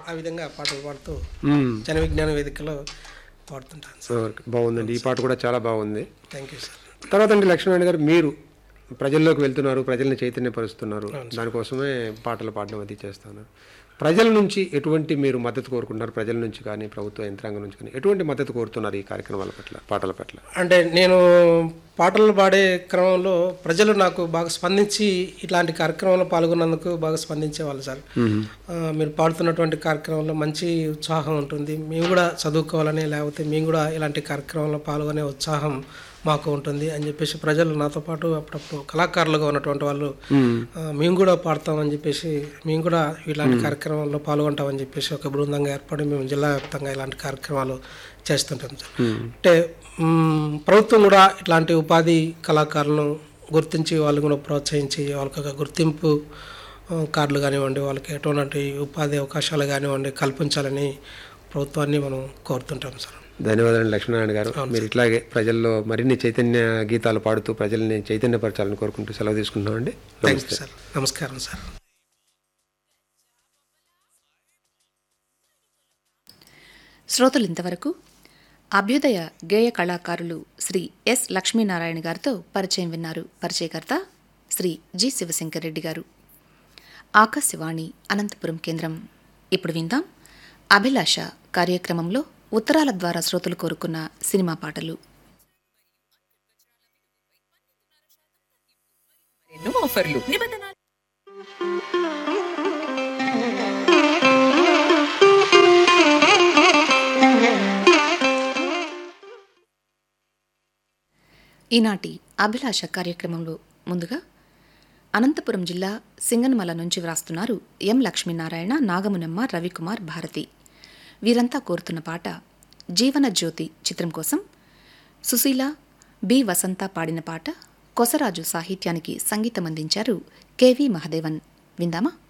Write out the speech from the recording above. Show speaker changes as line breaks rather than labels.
ఆ విధంగా పాటలు పాడుతూ
మ్మ్.
జన విజ్ఞాన వేదికలో పాడుతుంటాను సార్
ఓకే, బాగుందండి ఈ పాట కూడా చాలా బాగుంది
థ్యాంక్ యూ సార్
తర్వాత అండి లక్ష్మణ్ గారు మీరు ప్రజల్లోకి వెళ్తున్నారు ప్రజల్ని చైతన్యపరుస్తున్నారు దానికోసమే పాటలు పాడడం అది చేస్తున్నారు ప్రజల నుంచి ఎటువంటి మీరు మద్దతు కోరుకుంటున్నారు ప్రజల నుంచి కానీ ప్రభుత్వ యంత్రాంగం నుంచి కానీ ఎటువంటి మద్దతు కోరుతున్నారు ఈ కార్యక్రమాల పట్ల పాటల పట్ల
అంటే నేను పాటలు పాడే క్రమంలో ప్రజలు నాకు బాగా స్పందించి ఇట్లాంటి కార్యక్రమంలో పాల్గొన్నందుకు బాగా స్పందించేవాళ్ళు సార్ ఆ, మీరు పాడుతున్నటువంటి కార్యక్రమంలో మంచి ఉత్సాహం ఉంటుంది మేము కూడా చదువుకోవాలని లేకపోతే మేము కూడా ఇలాంటి కార్యక్రమంలో పాల్గొనే ఉత్సాహం మాకు ఉంటుంది అని చెప్పేసి ప్రజలు నాతో పాటు అప్పుడప్పుడు కళాకారులుగా ఉన్నటువంటి వాళ్ళు ఆ, మేము కూడా పాడతామని చెప్పేసి మేము కూడా ఇలాంటి కార్యక్రమాల్లో పాల్గొంటామని చెప్పేసి ఒక బృందంగా ఏర్పడి మేము జిల్లా వ్యాప్తంగా ఇలాంటి కార్యక్రమాలు చేస్తుంటాం సార్ అంటే మ్, ప్రభుత్వం కూడా ఇట్లాంటి ఉపాధి కళాకారులను గుర్తించి వాళ్ళు కూడా ప్రోత్సహించి వాళ్ళకి ఒక గుర్తింపు ఆ, కార్డులు కానివ్వండి వాళ్ళకి ఎటువంటి ఉపాధి అవకాశాలు కానివ్వండి కల్పించాలని ప్రభుత్వాన్ని మనం కోరుతుంటాం సార్
ధన్యవాదాలు లక్ష్మీనారాయణ గారు మీరు ఇట్లాగే ప్రజల్లో మరిన్ని చైతన్య గీతాలు పాడుతూ ప్రజల్ని చైతన్యపరచాలని కోరుకుంటూ సెలవు తీసుకుంటున్నామండి
థ్యాంక్ యూ సార్ నమస్కారం సార్
శ్రోతలు ఇంతవరకు అభ్యుదయ గేయ కళాకారులు శ్రీ ఎస్ లక్ష్మీనారాయణ గారితో పరిచయం విన్నారు పరిచయకర్త శ్రీ జి శివశంకర్ రెడ్డి గారు ఆకాశవాణి అనంతపురం కేంద్రం ఇప్పుడు విందాం అభిలాష కార్యక్రమంలో ఉత్తరాల ద్వారా శ్రోతలు కోరుకున్న సినిమా పాటలు
ఎన్నో ఆఫర్లు నిబంధనలు
ఈనాటి అభిలాష కార్యక్రమంలో ముందుగా అనంతపురం జిల్లా సింగనమల నుంచి వ్రాస్తున్నారు ఎం లక్ష్మీనారాయణ నాగమునమ్మ రవికుమార్ భారతి వీరంతా కోరుతున్న పాట జీవన జ్యోతి చిత్రం కోసం సుశీల బి వసంత పాడిన పాట కొసరాజు సాహిత్యానికి సంగీతం అందించారు కెవి మహదేవన్ విందామా